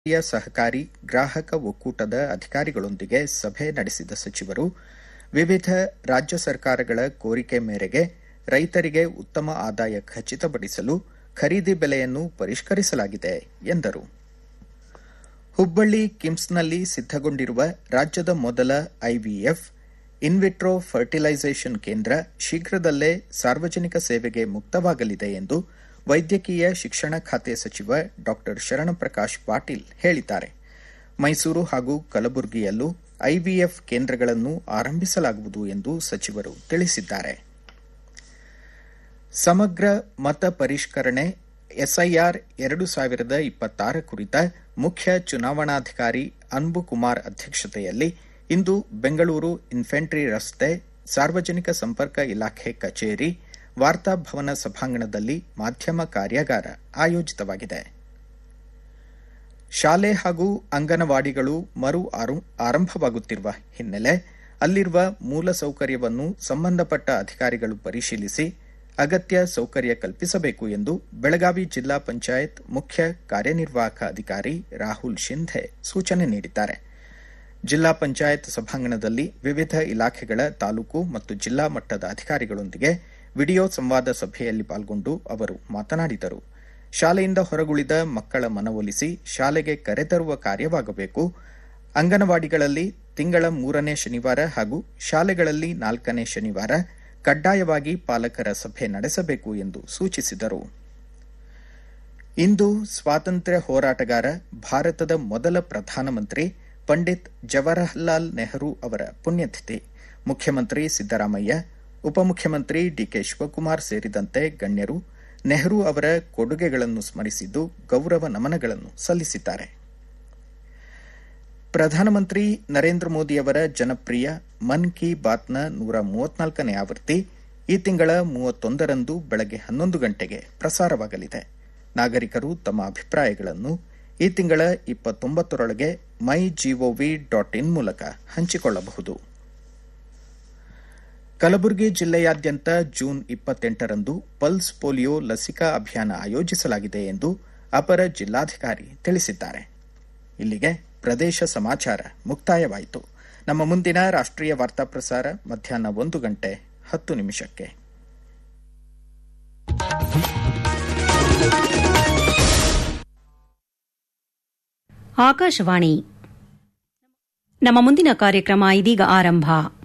ರಾಷ್ಟ್ರೀಯ ಸಹಕಾರಿ ಗ್ರಾಹಕ ಒಕ್ಕೂಟದ ಅಧಿಕಾರಿಗಳೊಂದಿಗೆ ಸಭೆ ನಡೆಸಿದ ಸಚಿವರು ವಿವಿಧ ರಾಜ್ಯ ಸರ್ಕಾರಗಳ ಕೋರಿಕೆ ಮೇರೆಗೆ ರೈತರಿಗೆ ಉತ್ತಮ ಆದಾಯ ಖಚಿತಪಡಿಸಲು ಖರೀದಿ ಬೆಲೆಯನ್ನು ಪರಿಷ್ಕರಿಸಲಾಗಿದೆ ಎಂದರು ಹುಬ್ಬಳ್ಳಿ ಕಿಮ್ಸ್ನಲ್ಲಿ ಸಿದ್ದಗೊಂಡಿರುವ ರಾಜ್ಯದ ಮೊದಲ ಐವಿಎಫ್ ಇನ್ವಿಟ್ರೋ ಫರ್ಟಿಲೈಸೇಷನ್ ಕೇಂದ್ರ ಶೀಘ್ರದಲ್ಲೇ ಸಾರ್ವಜನಿಕ ಸೇವೆಗೆ ಮುಕ್ತವಾಗಲಿದೆ ಎಂದು ವೈದ್ಯಕೀಯ ಶಿಕ್ಷಣ ಖಾತೆ ಸಚಿವ ಡಾ ಶರಣಪ್ರಕಾಶ್ ಪಾಟೀಲ್ ಹೇಳಿದ್ದಾರೆ ಮೈಸೂರು ಹಾಗೂ ಕಲಬುರಗಿಯಲ್ಲೂ ಐವಿಎಫ್ ಕೇಂದ್ರಗಳನ್ನು ಆರಂಭಿಸಲಾಗುವುದು ಎಂದು ಸಚಿವರು ತಿಳಿಸಿದ್ದಾರೆ ಸಮಗ್ರ ಮತ ಪರಿಷ್ಕರಣೆ ಎಸ್ಐಆರ್ ಎರಡು ಸಾವಿರದ ಇಪ್ಪತ್ತಾರ ಕುರಿತ ಮುಖ್ಯ ಚುನಾವಣಾಧಿಕಾರಿ ಅನ್ಬು ಕುಮಾರ್ ಅಧ್ಯಕ್ಷತೆಯಲ್ಲಿ ಇಂದು ಬೆಂಗಳೂರು ಇನ್ಫೆಂಟ್ರಿ ರಸ್ತೆ ಸಾರ್ವಜನಿಕ ಸಂಪರ್ಕ ಇಲಾಖೆ ಕಚೇರಿ ವಾರ್ತಾಭವನ ಸಭಾಂಗಣದಲ್ಲಿ ಮಾಧ್ಯಮ ಕಾರ್ಯಾಗಾರ ಆಯೋಜಿತವಾಗಿದೆ ಶಾಲೆ ಹಾಗೂ ಅಂಗನವಾಡಿಗಳು ಮರು ಆರಂಭವಾಗುತ್ತಿರುವ ಹಿನ್ನೆಲೆ ಅಲ್ಲಿರುವ ಮೂಲಸೌಕರ್ಯವನ್ನು ಸಂಬಂಧಪಟ್ಟ ಅಧಿಕಾರಿಗಳು ಪರಿಶೀಲಿಸಿ ಅಗತ್ಯ ಸೌಕರ್ಯ ಕಲ್ಪಿಸಬೇಕು ಎಂದು ಬೆಳಗಾವಿ ಜಿಲ್ಲಾ ಪಂಚಾಯತ್ ಮುಖ್ಯ ಕಾರ್ಯನಿರ್ವಾಹಕ ಅಧಿಕಾರಿ ರಾಹುಲ್ ಶಿಂಧೆ ಸೂಚನೆ ನೀಡಿದ್ದಾರೆ ಜಿಲ್ಲಾ ಪಂಚಾಯತ್ ಸಭಾಂಗಣದಲ್ಲಿ ವಿವಿಧ ಇಲಾಖೆಗಳ ತಾಲೂಕು ಮತ್ತು ಜಿಲ್ಲಾ ಮಟ್ಟದ ಅಧಿಕಾರಿಗಳೊಂದಿಗೆ ವಿಡಿಯೋ ಸಂವಾದ ಸಭೆಯಲ್ಲಿ ಪಾಲ್ಗೊಂಡು ಅವರು ಮಾತನಾಡಿದರು ಶಾಲೆಯಿಂದ ಹೊರಗುಳಿದ ಮಕ್ಕಳ ಮನವೊಲಿಸಿ ಶಾಲೆಗೆ ಕರೆತರುವ ಕಾರ್ಯವಾಗಬೇಕು ಅಂಗನವಾಡಿಗಳಲ್ಲಿ ತಿಂಗಳ ಮೂರನೇ ಶನಿವಾರ ಹಾಗೂ ಶಾಲೆಗಳಲ್ಲಿ ನಾಲ್ಕನೇ ಶನಿವಾರ ಕಡ್ಡಾಯವಾಗಿ ಪಾಲಕರ ಸಭೆ ನಡೆಸಬೇಕು ಎಂದು ಸೂಚಿಸಿದರು ಇಂದು ಸ್ವಾತಂತ್ರ್ಯ ಹೋರಾಟಗಾರ ಭಾರತದ ಮೊದಲ ಪ್ರಧಾನಮಂತ್ರಿ ಪಂಡಿತ್ ಜವಾಹರಲಾಲ್ ನೆಹರು ಅವರ ಪುಣ್ಯತಿಥಿ ಮುಖ್ಯಮಂತ್ರಿ ಸಿದ್ದರಾಮಯ್ಯ ಉಪಮುಖ್ಯಮಂತ್ರಿ ಡಿಕೆ ಶಿವಕುಮಾರ್ ಸೇರಿದಂತೆ ಗಣ್ಯರು ನೆಹರು ಅವರ ಕೊಡುಗೆಗಳನ್ನು ಸ್ಮರಿಸಿದ್ದು ಗೌರವ ನಮನಗಳನ್ನು ಸಲ್ಲಿಸಿದ್ದಾರೆ ಪ್ರಧಾನಮಂತ್ರಿ ನರೇಂದ್ರ ಮೋದಿಯವರ ಜನಪ್ರಿಯ ಮನ್ ಕಿ ಬಾತ್ನ ನೂರ ಮೂವತ್ನಾಲ್ಕನೇ ಆವೃತ್ತಿ ಈ ತಿಂಗಳ ಮೂವತ್ತೊಂದರಂದು ಬೆಳಗ್ಗೆ ಹನ್ನೊಂದು ಗಂಟೆಗೆ ಪ್ರಸಾರವಾಗಲಿದೆ ನಾಗರಿಕರು ತಮ್ಮ ಅಭಿಪ್ರಾಯಗಳನ್ನು ಈ ತಿಂಗಳ ಇಪ್ಪತ್ತೊಂಬತ್ತರೊಳಗೆ ಮೈ ಜಿಒವಿ ಡಾಟ್ ಇನ್ ಮೂಲಕ ಹಂಚಿಕೊಳ್ಳಬಹುದು ಕಲಬುರಗಿ ಜಿಲ್ಲೆಯಾದ್ಯಂತ ಜೂನ್ ಇಪ್ಪತ್ತೆಂಟರಂದು ಪಲ್ಸ್ ಪೋಲಿಯೋ ಲಸಿಕಾ ಅಭಿಯಾನ ಆಯೋಜಿಸಲಾಗಿದೆ ಎಂದು ಅಪರ ಜಿಲ್ಲಾಧಿಕಾರಿ ತಿಳಿಸಿದ್ದಾರೆ ಇಲ್ಲಿಗೆ ಪ್ರದೇಶ ಸಮಾಚಾರ ಮುಕ್ತಾಯವಾಯಿತು ನಮ್ಮ ಮುಂದಿನ ರಾಷ್ಟ್ರೀಯ ವಾರ್ತಾ ಪ್ರಸಾರ ಮಧ್ಯಾಹ್ನ ಒಂದು ಗಂಟೆ ಹತ್ತು ನಿಮಿಷಕ್ಕೆ ಆಕಾಶವಾಣಿ ನಮ್ಮ ಮುಂದಿನ ಕಾರ್ಯಕ್ರಮ ಇದೀಗ ಆರಂಭ